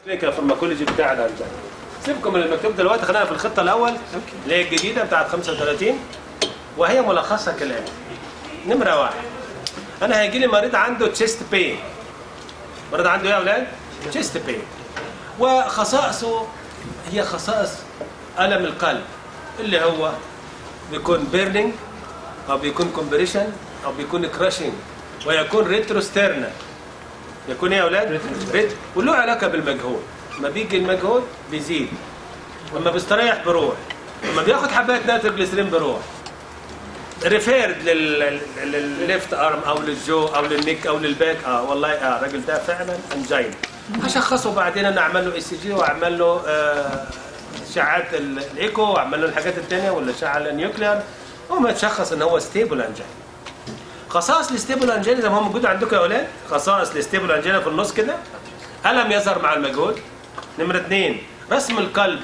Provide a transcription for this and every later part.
الفارماكولوجي بتاع الانجل سيبكم من المكتوب دلوقتي خلينا في الخطه الاول اللي هي الجديده بتاعت 35 وهي ملخصها كالاتي نمره واحد انا هيجي لي مريض عنده تشيست بين مريض عنده ايه يا اولاد؟ تشيست بين وخصائصه هي خصائص الم القلب اللي هو بيكون بيرنينج او بيكون كومبريشن او بيكون كراشنج ويكون ريتروسترنال يكون ايه يا اولاد؟ ريت وله علاقه بالمجهود لما بيجي المجهود بيزيد لما بيستريح بروح لما بياخد حبايه نيتروجليسرين بروح ريفيرد للليفت ارم او للجو او للنيك او للباك اه والله اه الراجل ده فعلا انجين هشخصه بعدين انا اعمل له اي سي جي واعمل له آه اشعاعات الايكو واعمل له الحاجات الثانيه ولا اشعه النيوكلير وما يتشخص ان هو ستيبل انجين خصائص الستيبل انجينا زي ما هو موجود عندكم يا اولاد خصائص الستيبل انجينا في النص كده الم يظهر مع المجهود نمره اثنين رسم القلب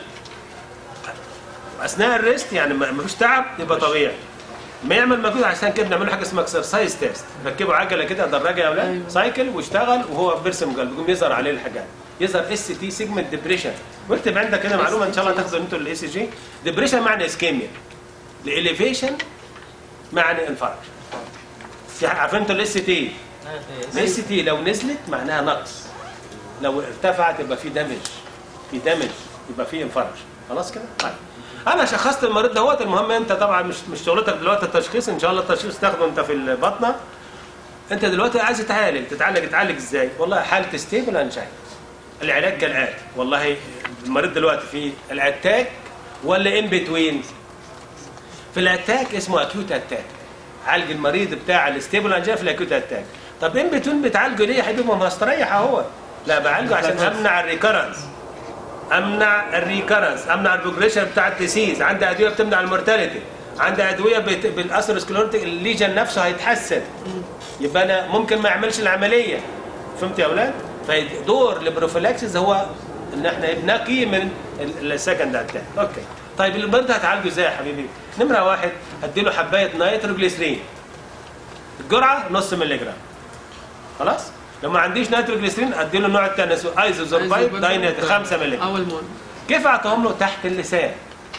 اثناء الريست يعني ما فيش تعب يبقى طبيعي ما يعمل مجهود عشان كده بنعمل له حاجه اسمها اكسرسايز تيست ركبوا عجله كده دراجه يا اولاد أيوة. سايكل واشتغل وهو بيرسم قلب يقوم يظهر عليه الحاجات يظهر اس تي سيجمنت ديبريشن واكتب عندك كده معلومه ان شاء الله تاخدوا انتوا الاي سي جي ديبريشن معنى اسكيميا الاليفيشن معنى انفاركشن عارفين انتوا الاس تي الاس تي لو نزلت معناها نقص لو ارتفعت يبقى في دمج في دمج يبقى في انفاركشن خلاص كده طيب انا شخصت المريض دوت المهم انت طبعا مش مش شغلتك دلوقتي التشخيص ان شاء الله التشخيص تاخده انت في البطنه انت دلوقتي عايز تتعالج تتعالج تتعالج ازاي والله حاله ستيبل انجين العلاج كالاتي والله المريض دلوقتي في الاتاك ولا ان بتوين في الاتاك اسمه اكيوت اتاك عالج المريض بتاع الستيبل انجين في الاكيوت اتاك طب ان بتوين بتعالجه ليه يا حبيبي ما هو استريح اهو لا بعالجه عشان امنع الريكرنس امنع الريكرنس امنع البروجريشن بتاع الديسيز عندي ادويه بتمنع المورتاليتي عندي ادويه بت... بالاثيروسكليروتيك الليجن نفسه هيتحسن يبقى انا ممكن ما اعملش العمليه فهمت يا اولاد فدور البروفيلاكسيس هو ان احنا نقي من السكند اتاك اوكي طيب المريض هتعالجه ازاي يا حبيبي نمره واحد هديله حبايه نيتروجليسرين الجرعه نص مللي جرام خلاص لو ما عنديش نيتروجليسرين ادي له النوع الثاني ايزوزوربايد داينت 5 مللي اول مره كيف اعطيهم له تحت اللسان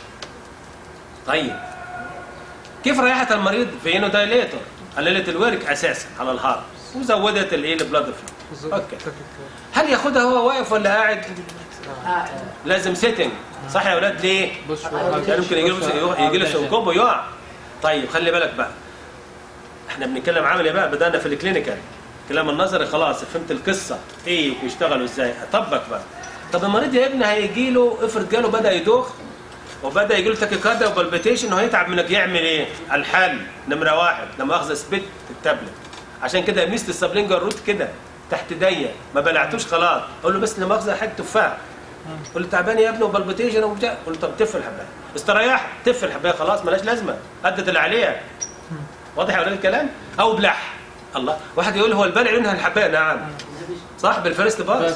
طيب كيف ريحت المريض فينو دايليتور قللت الورك اساسا على الهارت وزودت الايه البلاد فلو اوكي هل ياخدها هو واقف ولا قاعد لازم سيتنج صح يا اولاد ليه يعني ممكن يجي له يجي له سنكوب ويقع طيب خلي بالك بقى احنا بنتكلم عملي بقى بدانا في الكلينيكال الكلام النظري خلاص فهمت القصه ايه ويشتغلوا ازاي طبق بقى طب المريض يا ابني هيجي له افرض جاله بدا يدوخ وبدا يجي له تاكيكارديا وبالبيتيشن وهيتعب منك يعمل ايه؟ الحل نمره واحد لما اخذ سبيت التابلت عشان كده ميزه السبلينجر روت كده تحت ضيق ما بلعتوش خلاص اقول له بس لما اخذ حاجه تفاح قول له تعبان يا ابني وبالبيتيشن وبتاع قول له طب تف الحبايه استريح تف الحبايه خلاص ملاش لازمه ادت اللي عليها واضح يا ولاد الكلام؟ او بلح الله واحد يقول هو البلع لونها الحبايه نعم صح بالفيرست باس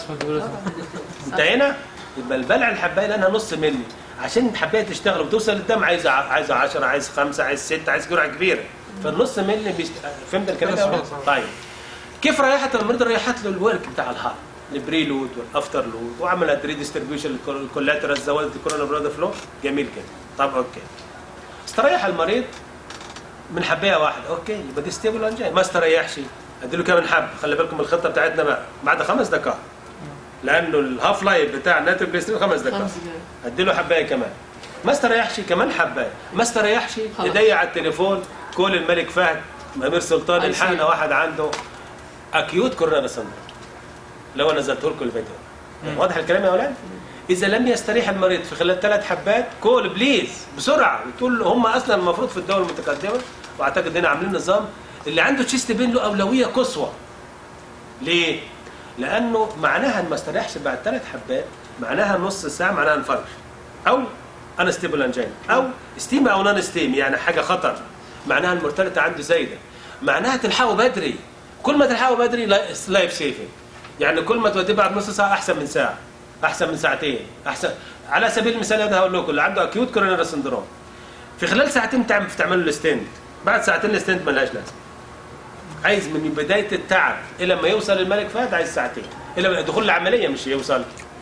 انتهينا يبقى البلع الحبايه لانها نص ملي عشان الحبايه تشتغل وتوصل للدم عايزه عايزه 10 عايز 5 عايز 6 عايز جرعه كبيره فالنص ملي بيست... فهمت الكلام طيب كيف ريحت المريض ريحت له الورك بتاع الهارت البريلود والافتر لود وعملت ريديستريبيوشن الكولاترال زودت الكورونا براد فلو جميل كده طب اوكي استريح المريض من حبايه واحده اوكي يبقى دي ستيبل انجين ما استريحش اديله كمان حب خلي بالكم الخطه بتاعتنا بقى بعد خمس دقائق لانه الهاف لايف بتاع النيتروجليسرين خمس دقائق اديله حبايه كمان ما استريحش كمان حبايه ما استريحش ايديا على التليفون كول الملك فهد امير سلطان الحقنا واحد عنده اكيوت كورونا سندروم لو نزلته لكم الفيديو واضح الكلام يا اولاد اذا لم يستريح المريض في خلال ثلاث حبات كول بليز بسرعه وتقول هم اصلا المفروض في الدول المتقدمه واعتقد هنا عاملين نظام اللي عنده تشيست بين له اولويه قصوى ليه لانه معناها ان ما استريحش بعد ثلاث حبات معناها نص ساعه معناها انفرش او انا ستيبل انجين او ستيم او نون ستيم يعني حاجه خطر معناها المورتاليتي عنده زايده معناها تلحقه بدري كل ما تلحقه بدري لايف سيفنج يعني كل ما توديه بعد نص ساعه احسن من ساعه احسن من ساعتين احسن على سبيل المثال هذا هقول لكم اللي عنده اكيوت كوروناري سندروم في خلال ساعتين تعمل تعمل له الستند بعد ساعتين الستند ملهاش لازمه عايز من بدايه التعب الى ما يوصل الملك فهد عايز ساعتين الى دخول العمليه مش يوصل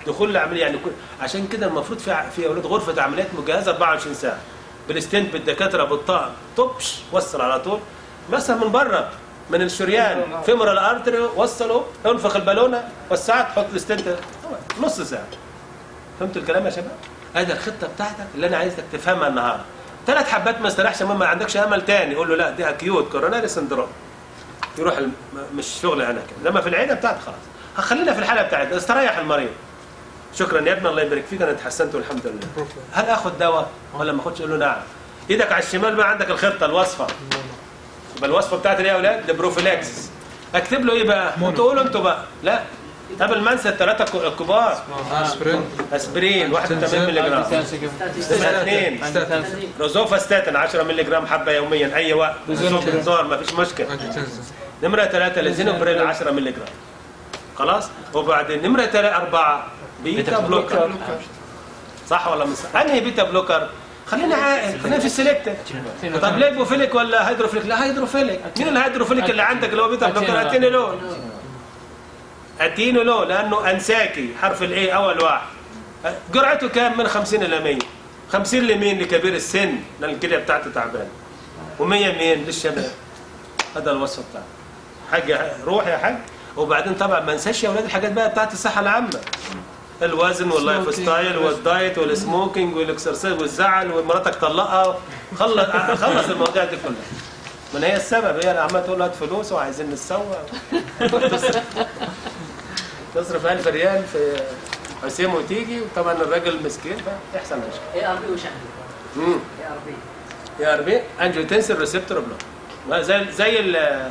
دخول العمليه يعني كل عشان كده المفروض في ع- في اولاد غرفه عمليات مجهزه 24 ساعه بالستنت بالدكاتره بالطاقم طبش وصل على طول مثلا من بره من الشريان فيمورال ارتري وصلوا انفخ البالونه وسعت حط الستنت نص ساعه فهمتوا الكلام يا شباب؟ ادي الخطه بتاعتك اللي انا عايزك تفهمها النهارده ثلاث حبات ما استريحش ما عندكش امل تاني قول له لا دي اكيوت كوروناري سندروم يروح الم... مش شغل انا كده لما في العيله بتاعتي خلاص هخلينا في الحاله بتاعتنا استريح المريض شكرا يا ابني الله يبارك فيك انا اتحسنت والحمد لله هل اخد دواء ولا ما اخدش قول له نعم ايدك على الشمال بقى عندك الخطه الوصفه يبقى الوصفه بتاعتي ايه يا اولاد البروفيلاكسس اكتب له ايه بقى انتوا قولوا انتوا بقى لا قبل ما انسى الثلاثه الك- الكبار اسبرين اسبرين 81 مللي جرام نمرة اثنين روزوفاستاتين 10 مللي جرام حبه يوميا اي وقت صوت انذار ما فيش مشكله انجيوتنسين نمرة ثلاثة لزينوبريل 10 مللي جرام خلاص وبعدين نمرة ثلاثة أربعة بيتا بلوكر صح ولا مش صح؟ أنهي بيتا بلوكر؟ خلينا عاقل خلينا في السلكتة طب ليبوفيليك ولا هيدروفيليك؟ لا هيدروفيليك مين الهيدروفيليك اللي عندك اللي هو بيتا بلوكر؟ اتينولول اتينولول لأنه أنساكي حرف الإيه أول واحد جرعته كام من 50 إلى 100 50 لمين لكبير السن لأن الكلية بتاعته تعبانة و100 مين للشباب هذا الوصف بتاعه حاج روح يا حاج وبعدين طبعا ما ننساش يا اولاد الحاجات بقى بتاعت الصحه العامه الوزن واللايف ستايل والدايت والسموكينج والاكسرسايز والزعل ومراتك طلقها خلص خلص المواضيع دي كلها من هي السبب هي اللي عماله تقول هات فلوس وعايزين نتسوى تصرف تصرف 1000 ريال في حسين وتيجي وطبعا الراجل مسكين فيحصل مشكله اي ار بي وش عنده؟ امم اي ار بي يا اربي انجيوتنسين ريسبتور بلوك زي زي ال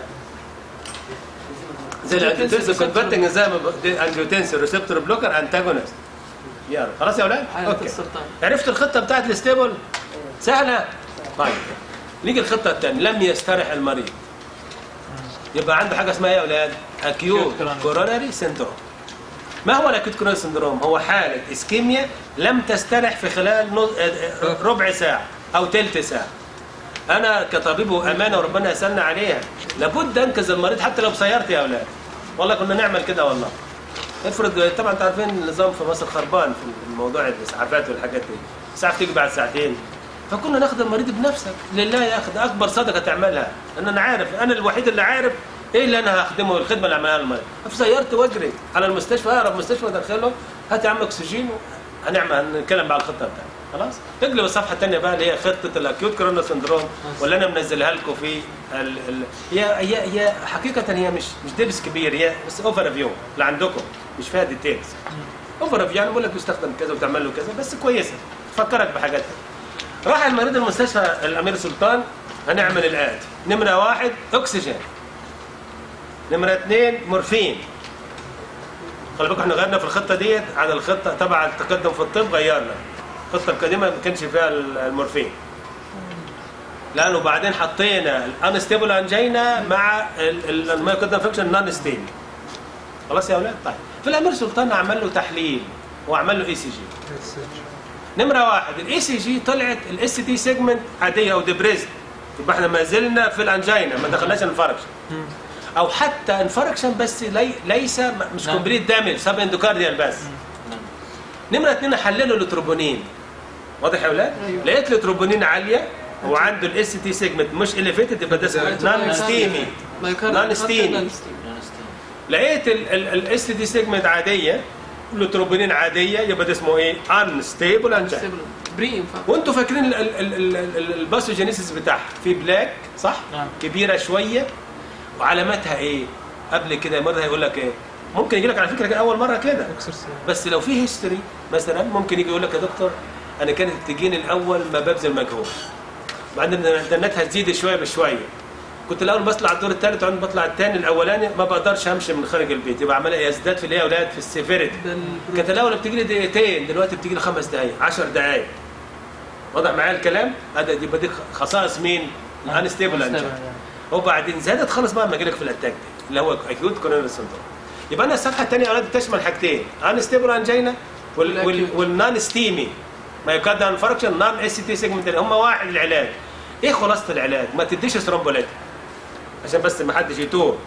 زي الانجيوتنسين كونفرتنج زي ما انجيوتنسين ريسبتور بلوكر انتاجونست يلا خلاص يا اولاد حالة اوكي السرطان عرفت الخطه بتاعت الاستيبل سهله طيب نيجي الخطه الثانيه لم يسترح المريض يبقى عنده حاجه اسمها ايه يا اولاد اكيوت كوروناري سندروم ما هو الاكيوت كوروناري سندروم هو حاله اسكيميا لم تسترح في خلال نص- آه، آه، ربع ساعه او ثلث ساعه انا كطبيب وامانه وربنا يسالنا عليها لابد انقذ المريض حتى لو بسيارتي يا اولاد والله كنا نعمل كده والله افرض طبعا انتوا عارفين النظام في مصر خربان في الموضوع الاسعافات والحاجات دي اسعاف تيجي بعد ساعتين فكنا ناخد المريض بنفسك لله يا اخي ده اكبر صدقه تعملها ان انا عارف انا الوحيد اللي عارف ايه اللي انا هخدمه الخدمه اللي عملها المريض في سيارتي واجري على المستشفى اقرب مستشفى ادخله هات يا عم اكسجين هنعمل هنتكلم بقى على الخطه بتاعتي خلاص تقلب الصفحه الثانيه بقى اللي هي خطه الاكيوت كورونا سندروم واللي انا منزلها لكم في ال... ال... هي هي هي حقيقه هي مش مش دبس كبير هي بس اوفر فيو اللي عندكم مش فيها ديتيلز اوفر فيو يعني بقول لك يستخدم كذا وتعمل له كذا بس كويسه تفكرك بحاجات تانية. راح المريض المستشفى الامير سلطان هنعمل الاتي نمره واحد اكسجين نمره اثنين مورفين خلي بالكم احنا غيرنا في الخطه ديت عن الخطه تبع التقدم في الطب غيرنا الخطه القديمه ما كانش فيها المورفين لانه بعدين حطينا الانستيبل انجينا مع المايوكاردال فانكشن نون ستيبل خلاص يا اولاد طيب في الامير سلطان عمل له تحليل وعمل له اي سي جي نمره واحد الاي سي جي طلعت الاس تي سيجمنت عاديه او ديبريزد يبقى احنا ما زلنا في الانجينا ما دخلناش انفاركشن او حتى انفاركشن بس لي ليس مش نعم. كومبليت دامج سب اندوكارديال بس نمره اثنين حللوا التروبونين واضح يا اولاد؟ أيوة. لقيت التروبونين عاليه وعنده الاس تي سيجمنت مش اليفيتد يبقى ده اسمه نون ستيمي نون ستيمي لقيت الاس تي سيجمنت عاديه التروبونين عاديه يبقى ده اسمه ايه؟ انستيبل انجينا بريم وانتوا فاكرين ال- ال- ال- ال- ال- الباثوجينيسيس بتاعها في بلاك صح؟ نعم. كبيره شويه وعلاماتها ايه؟ قبل كده مرة هيقول لك ايه؟ ممكن يجي لك على فكره كان اول مره كده بس لو في هيستوري مثلا ممكن يجي يقول لك يا دكتور انا كانت تجيني الاول ما ببذل مجهود بعدين دنتها تزيد شويه بشويه كنت الاول بطلع الدور الثالث وبعدين بطلع الثاني الاولاني ما بقدرش امشي من خارج البيت يبقى عمال يزداد في الايه يا اولاد في السيفيريتي كانت الاول بتجي لي دقيقتين دلوقتي بتجي لي خمس دقائق 10 دقائق وضع معايا الكلام هذا دي بدي خصائص مين؟ انستيبل انجل وبعدين زادت خالص بقى لما لك في الاتاك دي اللي هو اكيوت كورونال سندروم يبقى انا الصفحه الثانيه يا اولاد بتشمل حاجتين انستيبل انجينا والنون ستيمي مايوكاردال انفاركشن نون اس تي سيجمنت هم واحد العلاج ايه خلاصه العلاج؟ ما تديش ثرومبوليتيك عشان بس ما حدش يتوه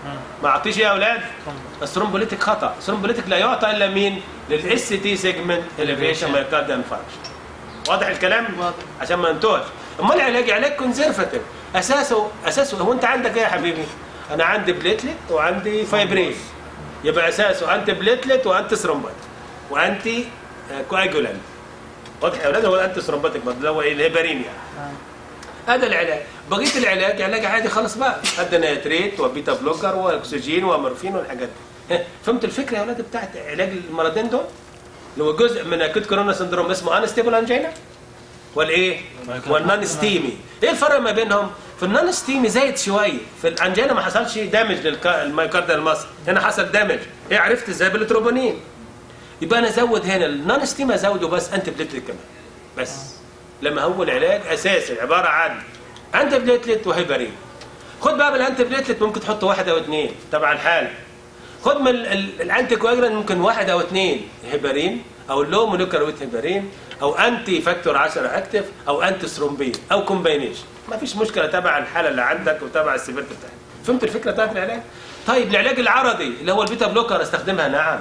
ما اعطيش ايه يا اولاد الثرومبوليتيك خطا الثرومبوليتيك لا يعطى الا مين للاس تي سيجمنت اليفيشن مايوكارديال انفاركشن واضح الكلام واضح. عشان ما ننتهش امال العلاج علاج كونزرفاتيف اساسه اساسه هو انت عندك ايه يا حبيبي انا عندي بليتلت وعندي فايبرين يبقى اساسه انتي بليتلت وانتي ثرومبات وانتي كواجولانت واضح يا اولاد هو الانتي ثرومباتيك اللي هو ايه الهيبرين يعني هذا العلاج بقيه العلاج علاج عادي خلاص بقى ادى نيتريت وبيتا بلوكر واكسجين ومورفين والحاجات دي فهمت الفكره يا اولاد بتاعت علاج المرضين دول اللي هو جزء من اكيد كورونا سندروم اسمه انستيبل انجينا والايه والنون ستيمي ايه الفرق ما بينهم في النون ستيمي زايد شويه في الانجينا ما حصلش دامج للمايوكارديال ماسل هنا حصل دامج ايه عرفت ازاي بالتروبونين يبقى انا ازود هنا النون ستيم ازوده بس انتي بليتلت كمان بس لما هو العلاج اساسي عباره عن انتي بليتلت وهيبرين خد بقى بالانتي بليتلت ممكن تحط واحد او اثنين تبع الحال خد من ال- ال- الانتي كواجرانت ممكن واحد او اثنين هيبرين او اللو مولكر ويت هيبرين او انتي فاكتور 10 اكتف او انتي ثرومبين او كومباينيشن ما فيش مشكله تبع الحاله اللي عندك وتبع السيفيرتي بتاعتك فهمت الفكره بتاعت العلاج طيب العلاج العرضي اللي هو البيتا بلوكر استخدمها نعم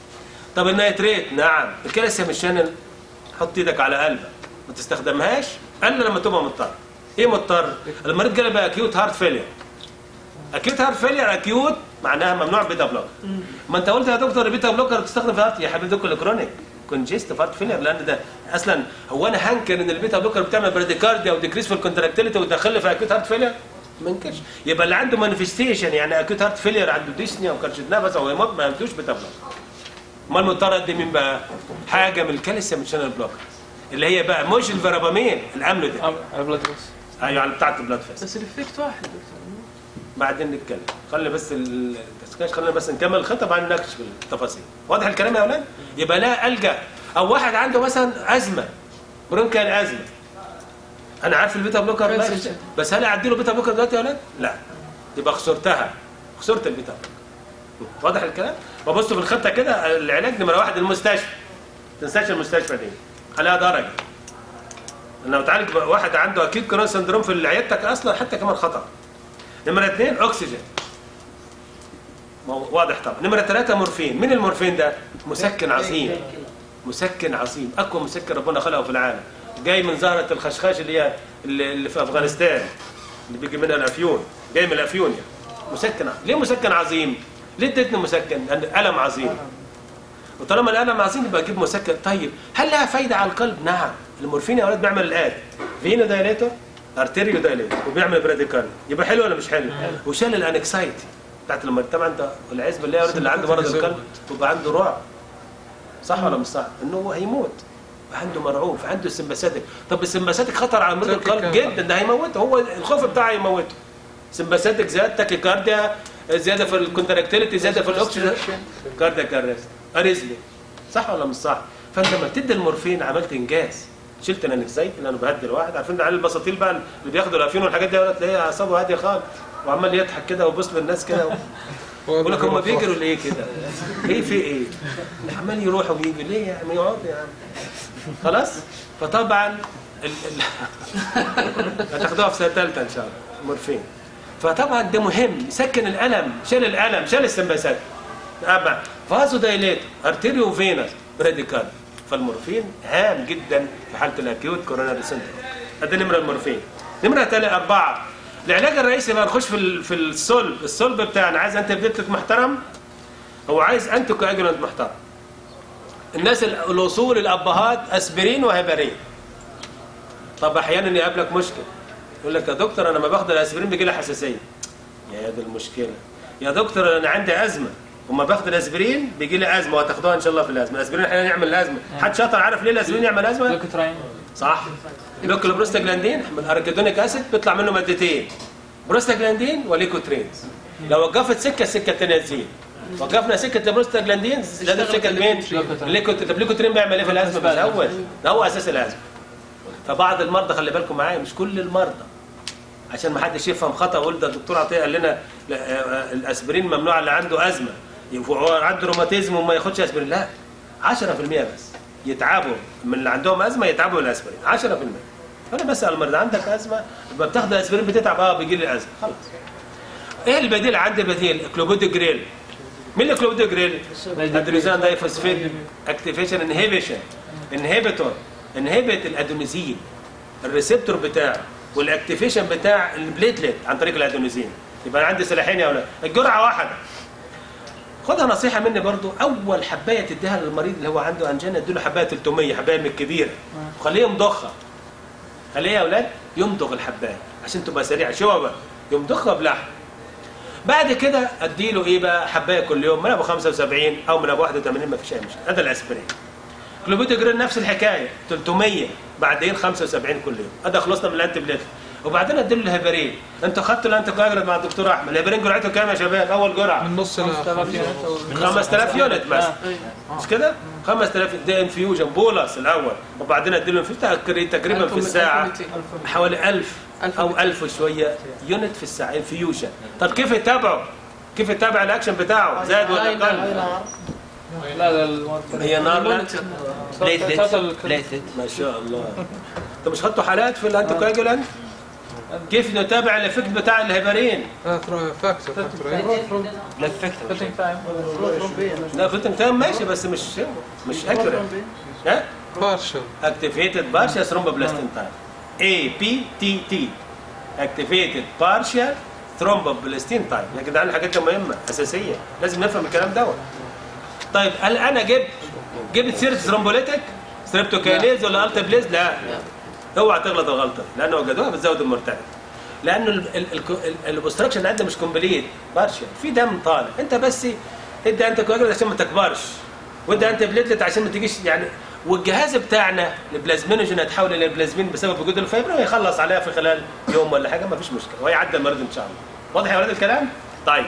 طب النيتريت نعم الكالسيوم الشانل حط ايدك على قلبك ما تستخدمهاش الا لما تبقى مضطر ايه مضطر المريض جاله بقى اكيوت هارت فيلير اكيوت هارت فيلير اكيوت معناها ممنوع بيتا بلوكر ما انت قلت يا دكتور البيتا بلوكر بتستخدم في هارت يا حبيبي دكتور كرونيك كونجست في هارت فيلير لان ده اصلا هو انا هنكر ان البيتا بلوكر بتعمل براديكارديا وديكريس في الكونتراكتيليتي وتدخل في اكيوت هارت فيلير ما انكرش يبقى اللي عنده مانيفستيشن يعني اكيوت هارت فيلير عنده ديسنيا وكرشه نفس او يموت ما يمدوش بيتا بلوكر امال مضطر ادي مين بقى؟ حاجه من الكالسيوم شانل بلوكر اللي هي بقى مش الفرابامين الامل ده على بلاد بس ايوه على بتاعت البلاد فيس بس الافكت واحد دكتور بعدين نتكلم خلي بس الدسكاش خلينا بس نكمل الخطه بعدين نناقش في التفاصيل واضح الكلام يا اولاد يبقى لا الجا او واحد عنده مثلا ازمه برونكيال ازمه انا عارف البيتا بلوكر بس- ماشي بس هل اعدي له بيتا بلوكر دلوقتي يا اولاد لا يبقى خسرتها خسرت البيتا بلوكر واضح الكلام وبص في الخطه كده العلاج نمره واحد المستشفى ما تنساش المستشفى دي عليها درجه لو تعالج واحد عنده اكيد كورونا سندروم في عيادتك اصلا حتى كمان خطر نمرة اثنين اكسجين ما هو واضح طبعا نمرة ثلاثة مورفين مين المورفين ده مسكن عظيم مسكن عظيم اقوى مسكن ربنا خلقه في العالم جاي من زهرة الخشخاش اللي هي اللي اللي في افغانستان اللي بيجي منها الافيون جاي من الافيون يعني مسكن عظيم. ليه مسكن عظيم ليه اديتني مسكن لان الم عظيم وطالما الالم عظيم يبقى اجيب مسكن طيب هل لها فايده على القلب نعم المورفين يا اولاد بيعمل الاتي فينو دايليتور ارتيريو دايليتور وبيعمل براديكال يبقى حلو ولا مش حلو وشال الانكسايتي بتاعت المريض طبعا انت العزبه اللي هي يا ولد اللي عنده مرض القلب بيبقى عنده رعب صح ولا مش صح انه هو هيموت عنده مرعوب عنده السمباثيك طب السمباثيك خطر على مريض القلب جدا ده هيموته هو الخوف بتاعه يموته سمباثيك زياده تاكيكارديا زياده في الكونتراكتيليتي زياده في الاكسجين كاردياك ارست اريزمي صح ولا مش صح فانت لما بتدي المورفين عملت انجاز شلت الانكزايت اللي انا بهدي الواحد عارفين العيال البساطيل بقى اللي بياخدوا الافيون والحاجات دي تلاقيه اعصابه هاديه خالص وعمال يضحك كده ويبص للناس كده يقول لك هم بيجروا ليه كده؟ ايه في ايه؟ عمال يروح ويجي ليه يا عم يقعد يا عم خلاص؟ فطبعا ال... ال... هتاخدوها في سنه ثالثه ان شاء الله مورفين فطبعا ده مهم يسكن الالم شال الالم شال السمباسات أما فازو دايليت ارتيريو فينس براديكال فالمورفين هام جدا في حاله الاكيوت كوروناري سندروم ادي نمره المورفين نمره ثلاثة أربعة العلاج الرئيسي بقى نخش في ال- في الصلب الصلب بتاعنا عايز انت بيتك محترم هو عايز انت كاجرنت محترم الناس ال- الاصول الابهات اسبرين وهيبرين طب احيانا يقابلك مشكله يقول لك يا دكتور انا لما باخد الاسبرين بيجي لي حساسيه يا دي المشكله يا دكتور انا عندي ازمه وما باخد الاسبرين بيجي لي ازمه وهتاخدوها ان شاء الله في الازمه الاسبرين احيانا يعمل الازمه حد شاطر عارف ليه الاسبرين يعمل ازمه لوكتراين صح لوكل بروستاجلاندين من اركيدونيك اسيد بيطلع منه مادتين بروستاجلاندين وليكوترينز لو وقفت سكه السكه الثانيه تزيد وقفنا سكه البروستاجلاندين لازم سكه مين؟ ليكوترين. ليكوت طب ليكوترين بيعمل ايه في الازمه بيزود ده هو اساس الازمه فبعض المرضى خلي بالكم معايا مش كل المرضى عشان ما حدش يفهم خطا ويقول ده الدكتور عطيه قال لنا لا، آه، الاسبرين ممنوع اللي عنده ازمه هو عنده روماتيزم وما ياخدش اسبرين لا 10% بس يتعبوا من اللي عندهم ازمه يتعبوا من الاسبرين 10% فانا بسال المريض عندك ازمه يبقى بتاخد اسبرين بتتعب اه بيجي لي ازمه خلاص ايه البديل عندي بديل كلوبودوجريل مين الكلوبودوجريل ادرينوزين دايفوسفيت اكتيفيشن انهبيشن انهبيتور انهبت الادونيزين الريسبتور بتاعه والاكتيفيشن بتاع البليتلت عن طريق الادونيزين يبقى انا عندي سلاحين يا اولاد الجرعه واحده خدها نصيحه مني برضو اول حبايه تديها للمريض اللي هو عنده انجينا اديله حبايه 300 حبايه من الكبيره وخليه يمضخها خليه يا اولاد يمضغ الحبايه عشان تبقى سريعه شوبه يمضخها بلحم بعد كده اديله ايه بقى حبايه كل يوم من ابو 75 او من ابو 81 ما فيش اي مشكله هذا الاسبرين كلوبيتوجرين نفس الحكايه 300 بعدين 75 كل يوم هذا خلصنا من الانتي بليتل وبعدين اديله الهيبرين انتوا خدتوا الانتي كواجرانت مع الدكتور احمد الهيبرين جرعته كام يا شباب اول جرعه من نص ل 5000 يونت مثلا مش كده 5000 ده انفيوجن بولس الاول وبعدين اديله انفيوجن تقريبا في الساعه حوالي 1000 او 1000 وشويه يونت في الساعه انفيوجن طب كيف يتابعه كيف يتابع الاكشن بتاعه زاد ولا قل لا لا الماركر. هي نار لا توتال بليتلت ما شاء الله انت مش خدتوا حالات في الانتي كواجولانت كيف نتابع الافكت بتاع الهيبرين فاكتور فاكتور بلاد فاكتور لا فيتم تام ماشي بس مش مش اكيوريت ها بارشل activated partial thromboplastin type APTT activated partial thromboplastin type يا جدعان الحاجات دي مهمه اساسيه لازم نفهم الكلام دوت طيب هل انا جبت جبت سيره ثرومبوليتك ستريبتوكاينيز ولا التا بليز لا اوعى تغلط الغلطه لانه وجدوها بتزود المرتبط لانه الاوبستراكشن عندنا مش كومبليت بارشل في دم طالع انت بس ادي انت كواجولانت عشان ما تكبرش وادي انت بليتلت عشان ما تجيش يعني والجهاز بتاعنا البلازمينوجين هتحول الى البلازمين بسبب وجود الفيبر ويخلص عليها في خلال يوم ولا حاجه ما فيش مشكله وهيعدي المريض ان شاء الله واضح يا ولاد الكلام طيب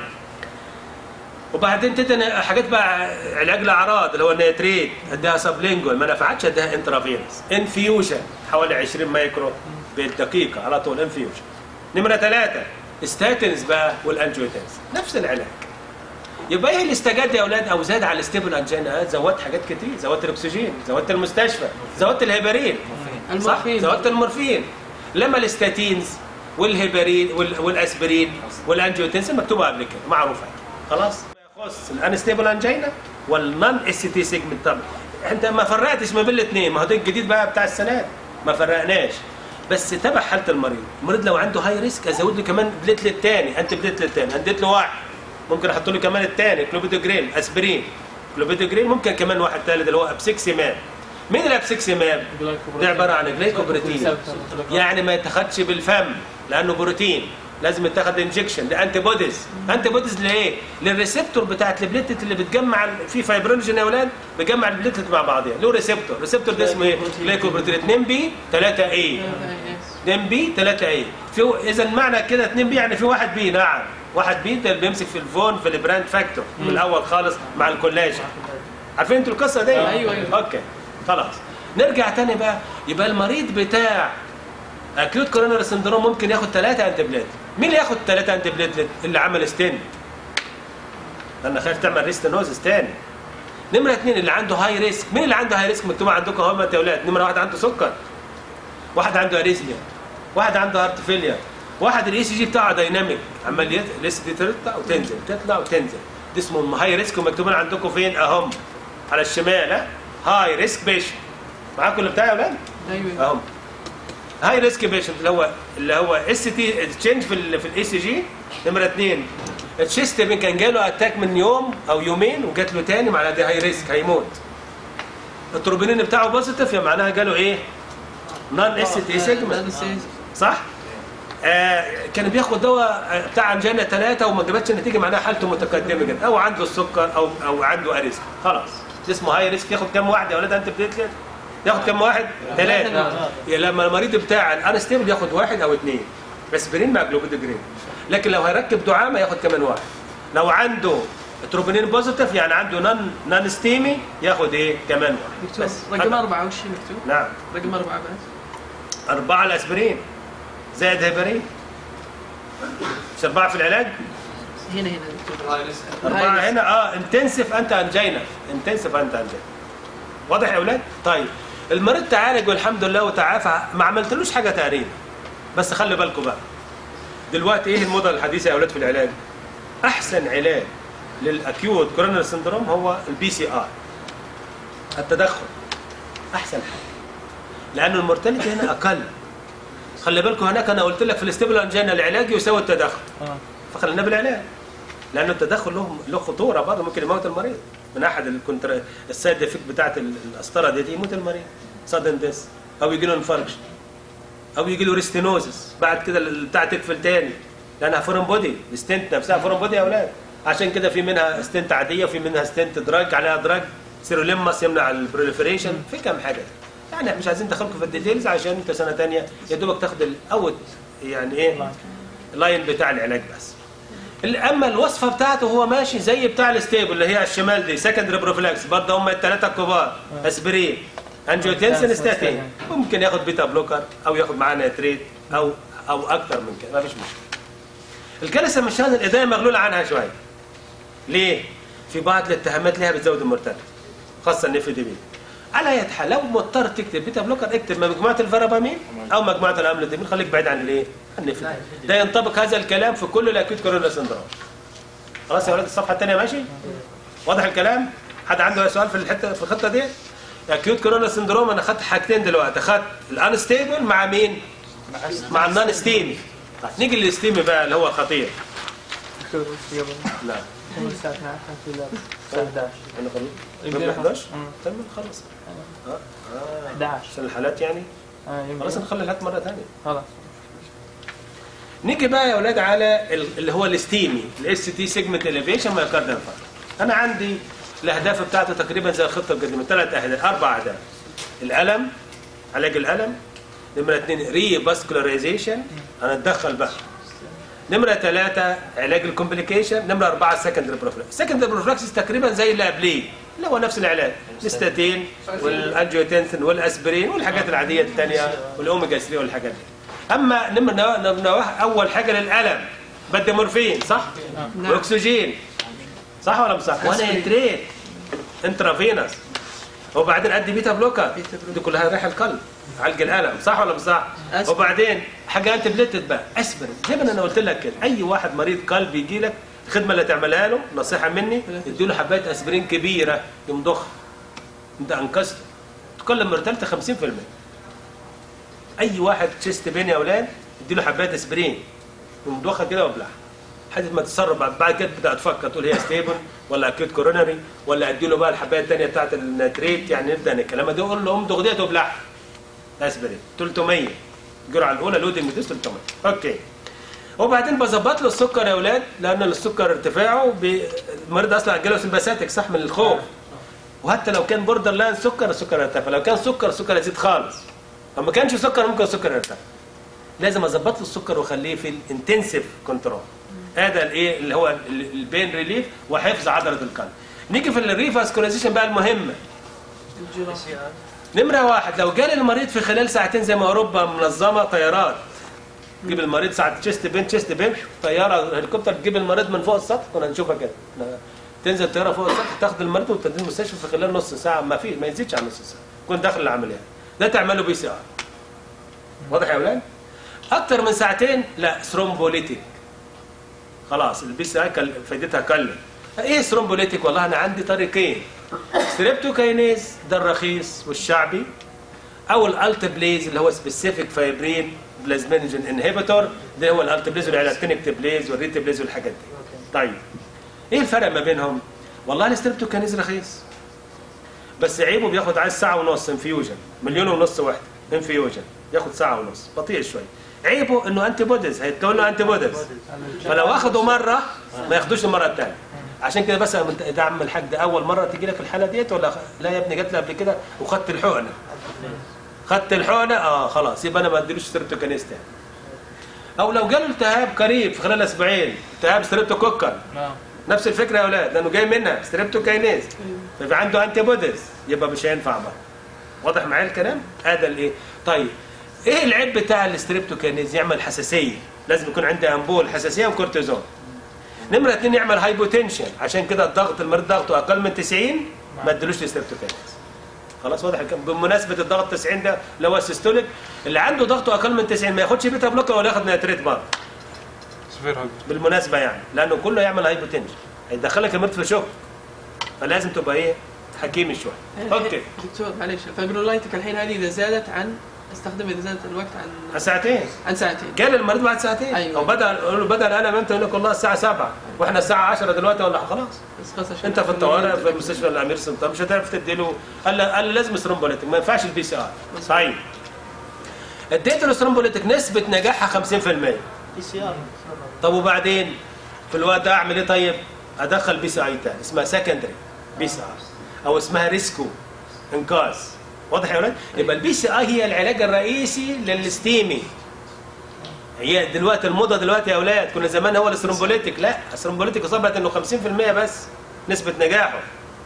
وبعدين تدي حاجات بقى علاج الاعراض اللي هو النيتريت اديها سبلينجوال ما نفعتش اديها انترافينس انفيوجن حوالي 20 مايكرو بالدقيقه على طول انفيوجن نمره ثلاثه ستاتنز بقى والانجيوتنس نفس العلاج يبقى ايه اللي استجد يا اولاد او زاد على الستيبل انجينا زودت حاجات كتير زودت الاكسجين زودت المستشفى زودت الهيبرين صح المورفين. زودت المورفين لما الاستاتينز والهيبرين وال- والاسبرين والانجيوتنسين مكتوبه قبل كده معروفه خلاص يخص الانستيبل انجينا والنون اس تي سيجمنت طبعا انت ما فرقتش ما بين الاثنين ما هو ده الجديد بقى بتاع السنه دي. ما فرقناش بس تبع حاله المريض المريض لو عنده هاي ريسك ازود له كمان بليتلت تاني انت بليتلت تاني اديت له واحد ممكن احط له كمان الثاني كلوبيدوجرين اسبرين كلوبيدوجرين ممكن كمان واحد ثالث اللي هو ابسكسيماب مين الابسكسيماب ده عباره عن جليكوبروتين يعني ما يتاخدش بالفم لانه بروتين لازم يتاخد انجكشن ده انتي بوديز انتي بوديز لايه للريسبتور بتاعت البليتلت اللي بتجمع ال- في فايبرينوجين يا اولاد بيجمع البليتلت مع بعضها له ريسبتور ريسبتور ده اسمه ايه جليكوبروتين 2 بي 3 اي 2 بي 3 اي في اذا معنى كده 2 بي يعني في واحد بي نعم واحد بي ده اللي بيمسك في الفون في البراند فاكتور من الاول خالص مع الكولاجين عارفين انتوا القصه دي أيوة، أيوة. اوكي خلاص نرجع تاني بقى يبقى المريض بتاع اكيوت كوروناري سندروم ممكن ياخد ثلاثة انتي بليتلت مين اللي ياخد ثلاثة انتي بليتلت اللي عمل ستين انا خايف تعمل ريستنوزس تاني نمرة اثنين اللي عنده هاي ريسك مين اللي عنده هاي ريسك مكتوب عندكم اهو يا اولاد نمرة واحد عنده سكر واحد عنده اريزميا واحد عنده هارت فيلير واحد الاي سي جي بتاعه دايناميك عمال يت- الاس دي تطلع وتنزل تطلع وتنزل دي اسمه هاي ريسك ومكتوبين عندكم فين اهم على الشمال ها هاي ريسك بيشن معاكم اللي بتاعي يا اولاد ايوه اهم هاي ريسك بيشنت اللي هو اللي هو اس تي تشينج في ال في الاي سي جي نمره اثنين الشيست بين كان جاله اتاك من يوم او يومين وجات له تاني معناها دي هاي ريسك هيموت التروبونين بتاعه بوزيتيف يا معناها جاله ايه؟ نون اس تي سيجمنت صح؟ آه كان بياخد دواء آه، بتاع انجينا ثلاثه وما جابتش النتيجه معناها حالته متقدمه جدا او عنده السكر او او عنده اريسك خلاص ده اسمه هاي ريسك ياخد كام واحد يا ولاد انت بتتلت ياخد كام واحد؟ ثلاثه يا لما المريض بتاع الانستيبل ياخد واحد او اثنين اسبرين مع جلوبيدوجرين لكن لو هيركب دعامه ياخد كمان واحد لو عنده تروبونين بوزيتيف يعني عنده نون نون ستيمي ياخد ايه كمان واحد مكتوب بس رقم أربعة وش مكتوب؟ نعم رقم أربعة بس أربعة الأسبرين زائد هيبرين مش أربعة في العلاج هنا هنا مكتوب أربعة هاي هنا اه انتنسف أنت أنجينا انتنسف أنت أنجينا واضح يا أولاد؟ طيب المريض تعالج والحمد لله وتعافى ما عملتلوش حاجة تقريبا بس خلي بالكم بقى دلوقتي ايه الموضه الحديثه يا اولاد في العلاج احسن علاج للاكيوت كورونر سندروم هو البي سي ار التدخل احسن حاجه لان المورتاليتي هنا اقل خلي بالكم هناك انا قلت لك في الاستيبل انجينا العلاج يساوي التدخل اه فخلينا بالعلاج لانه التدخل له له خطوره برضه ممكن يموت المريض من احد الكونتر السايد افكت بتاعت ال- القسطره دي, دي يموت المريض سادن ديس او يجي له انفاركشن او يجي له ريستينوزس بعد كده ال- بتاع تقفل تاني لانها فورن بودي الستنت نفسها فورن بودي يا اولاد عشان كده في منها ستنت عاديه وفي منها ستنت دراج عليها دراج سيروليماس يمنع البروليفريشن في كام حاجه يعني مش عايزين ندخلكم في الديتيلز عشان انت سنه ثانيه يا دوبك تاخد الاوت يعني ايه اللاين بتاع العلاج بس اما الوصفه بتاعته هو ماشي زي بتاع الستيبل اللي هي على الشمال دي سكندري بروفيلاكس برضه هم الثلاثه الكبار اسبرين انجيوتنسن ستاتين ممكن ياخد بيتا بلوكر او ياخد معاه نيتريت او او اكتر من كده ما فيش مشكله الكارثه مش هذا الادايه مغلوله عنها شويه ليه في بعض الاتهامات ليها بتزود المرتبط خاصه النف دي بي على اي حال لو مضطر تكتب بيتا بلوكر اكتب مجموعه الفرابامين او مجموعه الاملوديمين خليك بعيد عن الايه عن النف ده ينطبق هذا الكلام في كل الاكيوت كورونا سندروم خلاص يا ولاد الصفحه الثانيه ماشي واضح الكلام حد عنده أي سؤال في الحته في الخطه دي اكيوت كورونا سندروم انا خدت حاجتين دلوقتي خدت الانستيبل مع مين مع النون ستيمي نيجي للستيمي بقى اللي هو خطير دكتور وش قبل؟ لا كم الساعة 12 في اللاب؟ الساعة 11 انا خلص يمدينا 11 مم. تمام خلص اه اه 11 عشان الحالات يعني اه يمدينا. خلاص نخلي الحالات مره ثانيه خلاص نيجي بقى يا اولاد على ال- اللي هو الستيمي الاس تي سيجمنت اليفيشن مايوكاردال فاير انا عندي الاهداف بتاعته تقريبا زي الخطه القديمه ثلاث اهداف اربع اهداف الالم علاج الالم نمره اثنين ري باسكولاريزيشن انا اتدخل بقى نمرة ثلاثة علاج الكومبليكيشن، نمرة أربعة سكندري بروفلاكس، سكندري بروفلاكس تقريبا زي اللي قبليه، اللي هو نفس العلاج، الستاتين والانجيوتنسن والاسبرين والحاجات العادية الثانية والاوميجا 3 والحاجات دي. أما نمرة نمرة واحد أول حاجة للألم بدي مورفين صح؟ نعم. وأكسجين صح ولا مش صح؟ وأنا انتريت انترافينوس وبعدين ادي بيتا بلوكر بيتا بلوكر. دي كلها رايحه القلب عالج الالم صح ولا مش صح؟ أسبرين. وبعدين حاجه انت بليتد بقى اسبرين زي ما انا قلت لك كده اي واحد مريض قلب يجي لك الخدمه اللي تعملها له نصيحه مني ادي له حبايه اسبرين كبيره يمضخها انت انقذته تكلم مرتبته 50% اي واحد تشيست بين يا اولاد ادي له حبايه اسبرين يمضخها كده وابلعها لحد ما تتصرف بعد بعد كده تبدا تفكر تقول هي ستيبل ولا اكيوت كورونري ولا ادي له بقى الحبايه الثانيه بتاعت النتريت يعني نبدا الكلام ده اقول له امضغ ديت وابلعها اسبرين 300 الجرعه الاولى لودنج دوز 300 اوكي وبعدين بظبط له السكر يا اولاد لان السكر ارتفاعه بي- المريض اصلا جاله سمباثيك صح من الخوف وحتى لو كان بوردر لاين سكر السكر يرتفع لو كان سكر السكر يزيد خالص لو ما كانش سكر ممكن السكر يرتفع لازم اظبط له السكر واخليه في الانتنسيف كنترول هذا الايه اللي هو ال- البين ريليف وحفظ عضله القلب نيجي في الريفاسكولايزيشن بقى المهمه الجراحة نمرة واحد لو جالي المريض في خلال ساعتين زي ما اوروبا منظمه طيارات تجيب المريض ساعة تشيست بين تشيست بين طياره هليكوبتر تجيب المريض من فوق السطح كنا نشوفها كده تنزل طياره فوق السطح تاخد المريض وتوديه المستشفى في خلال نص ساعه ما في ما يزيدش عن نص ساعه كنت داخل العمليه ده تعمله بي سي ار واضح يا اولاد اكتر من ساعتين لا ثرومبوليتيك خلاص البي سي ار كل- فايدتها كلم ايه ثرومبوليتيك والله انا عندي طريقين ستريبتوكاينيز ده الرخيص والشعبي او الالتبليز اللي هو سبيسيفيك فايبرين بلازمينجن انهبيتور ده هو الالتبليز والالتينكتبليز والريتبليز والحاجات دي طيب ايه الفرق ما بينهم والله الستريبتوكاينيز رخيص بس عيبه بياخد عايز ساعه ونص انفيوجن مليون ونص واحده انفيوجن ياخد ساعه ونص بطيء شويه عيبه انه انتي بوديز هيتكون له انتي بوديز فلو اخده مره ما ياخدوش المره الثانيه عشان كده بس أنت- ده عم الحاج ده اول مره تيجي لك الحاله ديت ولا خ- لا يا ابني جات لي قبل كده وخدت الحقنه خدت الحقنه اه خلاص يبقى انا ما اديلوش ستريبتوكانيز تاني او لو جاله التهاب قريب في خلال اسبوعين التهاب ستريبتوكوكر نعم نفس الفكره يا اولاد لانه جاي منها ستريبتوكاينيز فيبقى عنده انتي بوديز يبقى مش هينفع بقى واضح معايا الكلام هذا الايه طيب ايه العيب بتاع الستريبتوكاينيز يعمل حساسيه لازم يكون عندي امبول حساسيه وكورتيزون نمره اثنين يعمل هايبوتنشن عشان كده الضغط المريض ضغطه اقل من 90 ما ادلوش ستريبتوكاينيز خلاص واضح الكلام بمناسبه الضغط 90 ده اللي هو السيستوليك اللي عنده ضغطه اقل من 90 ما ياخدش بيتا بلوكر ولا ياخد نيتريت برضه سفير هايبر بالمناسبه يعني لانه كله يعمل هايبوتنشن هيدخلك المريض في شوك فلازم تبقى ايه حكيم شويه اوكي دكتور معلش الفايبرولايتك الحين هذه اذا زادت عن استخدمها اذا زادت الوقت عن ساعتين عن ساعتين قال المريض بعد ساعتين أيوة. او بدا يقول له بدا الالم امتى يقول لك والله الساعه 7 واحنا الساعه 10 دلوقتي ولا خلاص بس خلاص عشان انت في الطوارئ في مستشفى الامير سلطان مش هتعرف تديله قال له قال له لازم سترومبوليتك ما ينفعش البي سي ار طيب اديت له سترومبوليتك نسبه نجاحها 50% بي سي ار طب وبعدين في الوقت ده اعمل ايه طيب؟ ادخل بي سي اي تاني اسمها سكندري بي سي ار او اسمها ريسكو انقاذ واضح يا ولاد؟ يبقى البي سي اي هي العلاج الرئيسي للستيمي هي دلوقتي الموضه دلوقتي يا اولاد كنا زمان هو السترومبوليتك لا السترومبوليتك اصابت انه 50% بس نسبه نجاحه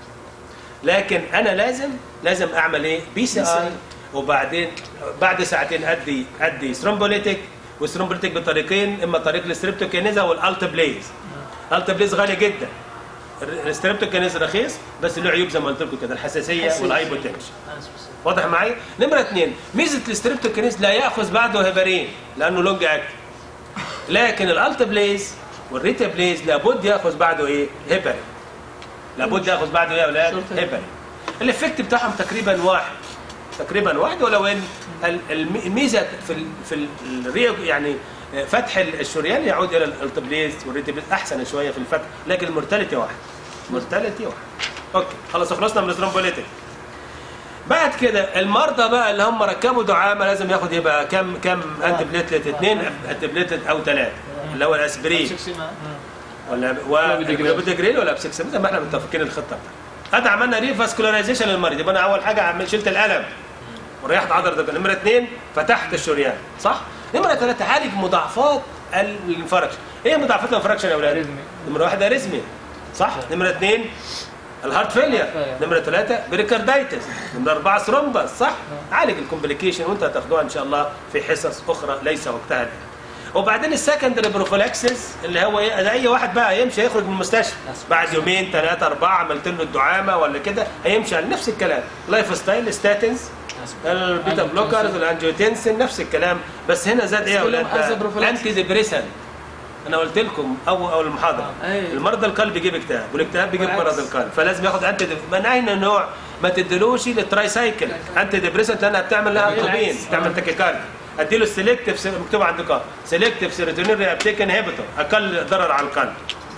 لكن انا لازم لازم اعمل ايه بي سي اي وبعدين بعد ساعتين ادي ادي سترومبوليتك والسترومبوليتك بطريقين اما طريق الستريبتوكينيزا والالت بليز الالت بليز غالي جدا الستريبتوكينيز رخيص بس له عيوب زي ما قلت لكم كده الحساسيه حساسية. والهايبوتنشن واضح معي نمره اثنين ميزه الستريبتوكينيز لا ياخذ بعده هيبرين لانه لونج اكت لكن الالت بليز والريتا بليز لابد ياخذ بعده ايه هيبرين لابد ياخذ بعده ايه يا اولاد شرط هيبرين الافكت بتاعهم تقريبا واحد تقريبا واحد ولو ان ال- الم- الميزه في ال في ال- الريق يعني فتح الشريان يعود الى الالتبليز والريتبليز احسن شويه في الفتح لكن المورتاليتي واحد مورتاليتي واحد اوكي خلاص خلصنا من الثرومبوليتيك بعد كده المرضى بقى اللي هم ركبوا دعامه لازم ياخد يبقى كم كم انتي بليتلت اثنين انتي بليتلت او ثلاثه اللي هو الاسبرين ولا بيدجريل. وبدجريل ولا بسكس زي ما احنا متفقين الخطه بتاعتنا هذا عملنا ريفاسكولاريزيشن للمريض يبقى انا اول حاجه عمل شلت الالم وريحت عضله القلب نمره اثنين فتحت الشريان صح نمره ثلاثه عالج مضاعفات الانفركشن ايه مضاعفات الانفركشن يا اولاد أريزمي. نمره واحد اريزميا صح نمره اثنين الهارت فيلير فيلير. نمره ثلاثه بريكاردايتس نمره اربعه ثرومبس صح عالج الكومبليكيشن وانت هتاخدوها ان شاء الله في حصص اخرى ليس وقتها الان وبعدين السكندري بروفيلاكسس اللي هو ايه ده اي واحد بقى يمشي يخرج من المستشفى بعد يومين ثلاثه اربعه عملت له الدعامه ولا كده هيمشي على نفس الكلام لايف ستايل ستاتنز البيتا بلوكرز الانجيوتنسن نفس الكلام بس هنا زاد ايه يا كلهم اولاد أزابروفيلاكسس. انتي ديبريسن انا قلت لكم اول اول المحاضره أيوة. المرضى القلب بيجيب اكتئاب والاكتئاب بيجيب والعكس. مرض القلب فلازم ياخد انتي ديب... من اين نوع ما تديلوش للتراي سايكل انتي ديبريسنت لانها بتعمل لها بالعكس. توبين بتعمل تاكيكارد اديله السلكتيف مكتوب عندكم سلكتيف سيروتونين ريابتيك انهبيتور اقل ضرر على القلب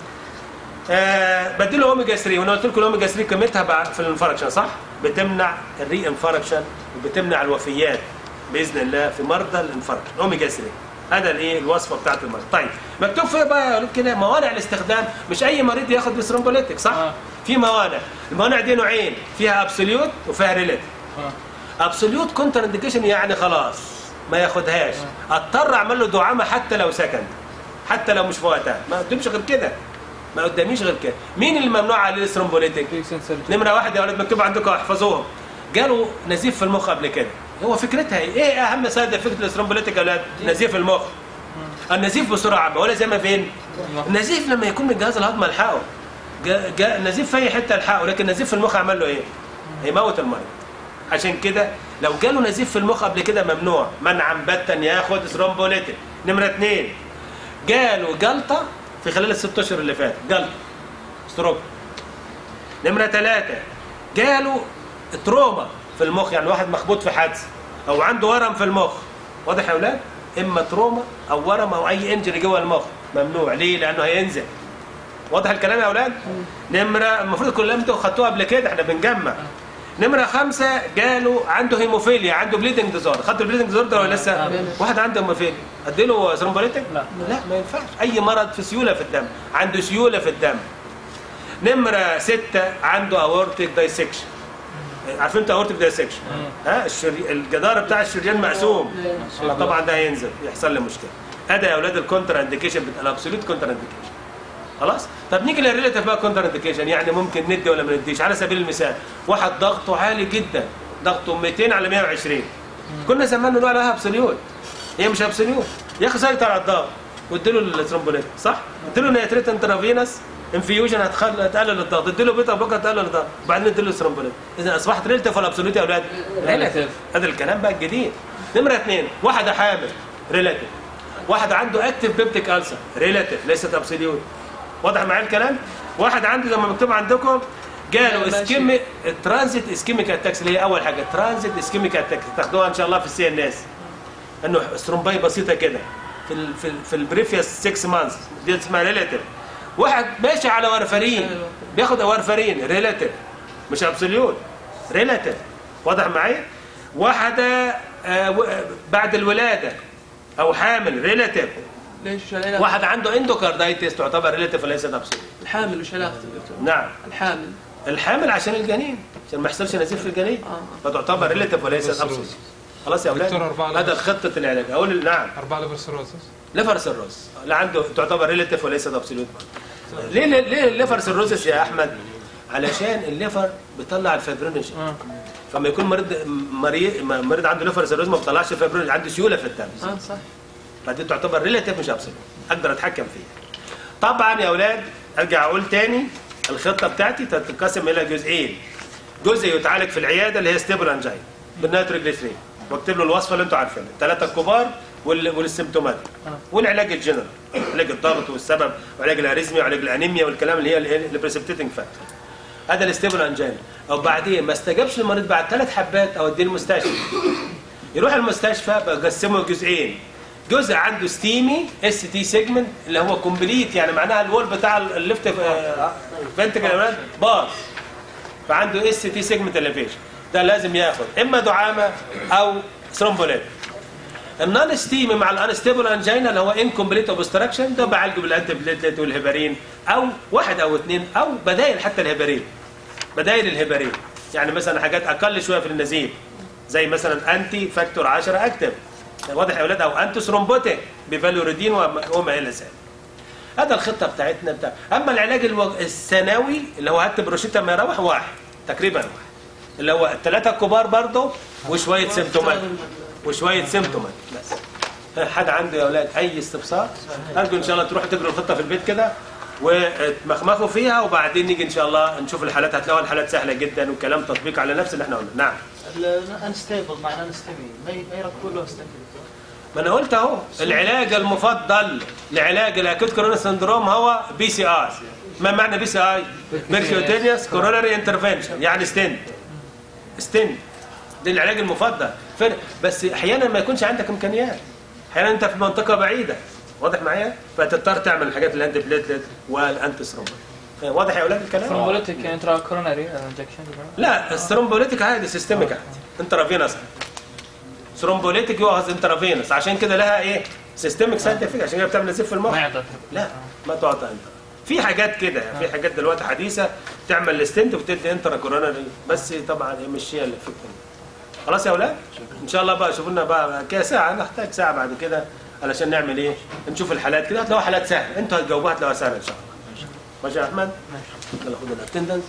آه بديله اوميجا 3 وانا قلت لكم الاوميجا 3 قيمتها بع- في الانفركشن صح؟ بتمنع الري انفركشن وبتمنع الوفيات باذن الله في مرضى الانفركشن اوميجا 3 هذا الايه الوصفه بتاعت المرض طيب مكتوب فيها بقى يقول كده موانع الاستخدام مش اي مريض ياخد بسرومبوليتك صح؟ آه. في موانع الموانع دي نوعين فيها ابسوليوت وفيها ريليتيف اه ابسوليوت كونتر انديكيشن يعني خلاص ما ياخدهاش اضطر اعمل له دعامه حتى لو سكند حتى لو مش في وقتها ما قدامش غير كده ما قداميش غير كده مين اللي ممنوع عليه الثرومبوليتيك في سنسر نمره واحد يا اولاد مكتوب عندكم احفظوهم جاله نزيف في المخ قبل كده هو فكرتها ايه ايه اهم سايد افكت للثرومبوليتيك يا اولاد نزيف المخ النزيف بسرعه عامه ولا زي ما فين النزيف لما يكون من الجهاز الهضمي الحقه جا جا نزيف في اي حته الحقه لكن نزيف في المخ عمل له ايه هيموت المريض عشان كده لو جاله نزيف في المخ قبل كده ممنوع منعا باتا ياخد ثرومبوليتيك نمره اثنين جاله جلطه في خلال الست اشهر اللي فاتت جلطه ستروك نمره ثلاثه جاله تروما في المخ يعني واحد مخبوط في حادث او عنده ورم في المخ واضح يا اولاد اما تروما او ورم او اي انجري جوه المخ ممنوع ليه لانه هينزل واضح الكلام يا اولاد نمره المفروض كلهم انتوا خدتوها قبل كده احنا بنجمع نمره خمسة جاله عنده هيموفيليا عنده بليدنج ديزوردر خدتوا البليدنج ديزوردر ولا لسه واحد عنده هيموفيليا اديله ثرومبوليتيك لا. لا ما ينفعش اي مرض في سيوله في الدم عنده سيوله في الدم نمرة ستة عنده اورتيك دايسكشن عارفين انت اورتيك دايسكشن ها الشري... الجدار بتاع الشريان مقسوم طبعا ده هينزل يحصل له مشكله ادي يا اولاد الكونتر انديكيشن بتاع الابسوليوت كونتر انديكيشن خلاص طب نيجي للريليتيف بقى كونتر انديكيشن يعني ممكن ندي ولا ما نديش على سبيل المثال واحد ضغطه عالي جدا ضغطه 200 على 120 كنا زمان نقول عليها ابسوليوت هي مش ابسوليوت يا اخي سيطر على الضغط واديله الترومبوليت صح؟ اديله نيتريت انترافينس انفيوجن هتخل... هتقلل الضغط اديله بيتا بلوكر هتقلل الضغط وبعدين اديله ثرومبوليت اذا اصبحت ريليتيف ولا ابسوليوت يا اولاد؟ ريليتيف هذا الكلام بقى الجديد نمره اثنين واحده حامل ريليتيف واحد عنده اكتف بيبتيك السر ريلاتيف ليست ابسوليوت واضح معايا الكلام واحد عنده زي ما مكتوب عندكم جاله ماشي. اسكيمي ترانزيت اسكيميك اتاكس اللي هي اول حاجه ترانزيت اسكيميك اتاكس تاخدوها ان شاء الله في السي ان اس انه سترومباي بسيطه كده في ال في ال في البريفيوس 6 مانثs دي اسمها ريلاتيف واحد ماشي على وارفرين بياخد وارفرين ريلاتيف مش ابسوليوت ريلاتيف واضح معايا واحده آه و- آه، بعد الولاده او حامل ريلاتيف ليش وش العلاقه؟ واحد عنده اندوكاردايتس تعتبر ريلاتيف وليست ابسوليوت الحامل وش علاقته دكتور؟ نعم الحامل الحامل عشان الجنين عشان ما يحصلش نزيف في الجنين اه فتعتبر ريلاتيف وليست ابسوليوت خلاص يا اولاد دكتور أربعة هذا لبس. خطه العلاج اقول نعم أربعة ليفر سيروسس ليفر سيروس اللي عنده تعتبر ريلاتيف وليست ابسوليوت ليه ليه ليه الليفر سيروسس يا احمد علشان الليفر بيطلع الفيبرينوجين اه فما يكون مريض مريض مريض عنده ليفر سيروس ما بيطلعش الفيبرينوجين عنده سيوله في الدم اه صح فدي تعتبر ريلاتيف مش ابسوليوت اقدر اتحكم فيها طبعا يا اولاد ارجع اقول تاني الخطه بتاعتي تتقسم الى جزئين جزء يتعالج في العياده اللي هي ستيبل انجين بالنيتروجليسرين واكتب له الوصفه اللي انتوا عارفينها الثلاثه الكبار وال- والسيمتوماتيك والعلاج الجنرال علاج الضغط والسبب وعلاج الاريزميا وعلاج الانيميا والكلام اللي هي البريسبتيتنج فاكتور هذا الستيبل انجين او بعدين ما استجابش المريض بعد ثلاث حبات او اديه المستشفى يروح المستشفى بقسمه جزئين جزء عنده ستيمي اس تي سيجمنت اللي هو كومبليت يعني معناها الوول بتاع الليفت فنتكل يا اولاد باص فعنده اس تي سيجمنت اليفيشن ده لازم ياخد اما دعامه او ثرومبوليت النون ستيمي مع الانستيبل انجينا اللي هو انكمبليت اوبستراكشن ده بعالجه بالانتي بليتلت والهيبارين او واحد او اثنين او بدايل حتى الهيبارين بدايل الهيبارين يعني مثلا حاجات اقل شويه في النزيف زي مثلا انتي فاكتور 10 اكتف واضح يا اولاد او انتي ثرومبوتيك بفالوريدين وما وما الى ذلك هذا الخطه بتاعتنا بتاع اما العلاج الو... الثانوي اللي هو هات بروشيتا ما يروح واحد تقريبا واحد اللي هو الثلاثه الكبار برضه وشويه سيمتومات وشويه سيمتومات بس حد عنده يا اولاد اي استفسار ارجو ان شاء الله تروحوا تقروا الخطه في البيت كده وتمخمخوا فيها وبعدين نيجي ان شاء الله نشوف الحالات هتلاقوا الحالات سهله جدا وكلام تطبيق على نفس اللي احنا قلنا نعم الانستيبل مع الانستيمي ما ي- ما يركبون له ستيبل ما انا قلت اهو العلاج المفضل لعلاج الاكوت كورونا سندروم هو بي سي اي ما معنى بي سي اي بيركيوتينيوس كوروناري انترفنشن يعني ستنت ستنت ده العلاج المفضل فرق بس احيانا ما يكونش عندك امكانيات احيانا انت في منطقه بعيده واضح معايا فتضطر تعمل الحاجات اللي انت بليتلت والانتي ثرومبين واضح يا اولاد الكلام ثرومبوليتيك انترا كوروناري انجكشن لا الثرومبوليتيك عادي سيستميك عادي انترافينوس ثرومبوليتيك يوهز انترافينوس عشان كده لها ايه سيستميك ساينتفك عشان كده بتعمل نزيف في المخ ما يعطى لا ما تعطى انت في حاجات كده في حاجات دلوقتي حديثه تعمل الستنت وتدي انترا كوروناري بس طبعا هي مش هي اللي الفكره خلاص يا اولاد ان شاء الله بقى شوفوا لنا بقى كده ساعه نحتاج ساعه بعد كده علشان نعمل ايه نشوف الحالات كده هتلاقوها حالات سهله انتوا هتجاوبوها هتلاقوها سهله ان شاء الله ماشي يا احمد ماشي يلا خد الاتندنس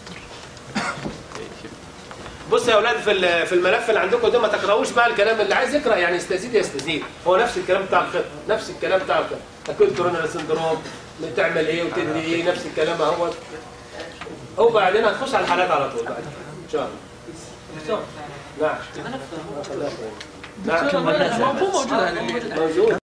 بص يا اولاد في ال- في الملف اللي عندكم ده ما تقراوش بقى الكلام اللي عايز يقرا يعني يستزيد يستزيد هو نفس الكلام بتاع الخط نفس الكلام بتاع الخط اكيد كورونا سندروم تعمل ايه وتدي ايه نفس الكلام اهوت وبعدين هتخش على الحالات على طول بعد ان شاء الله نعم نعم الموضوع موجود على ال- موجود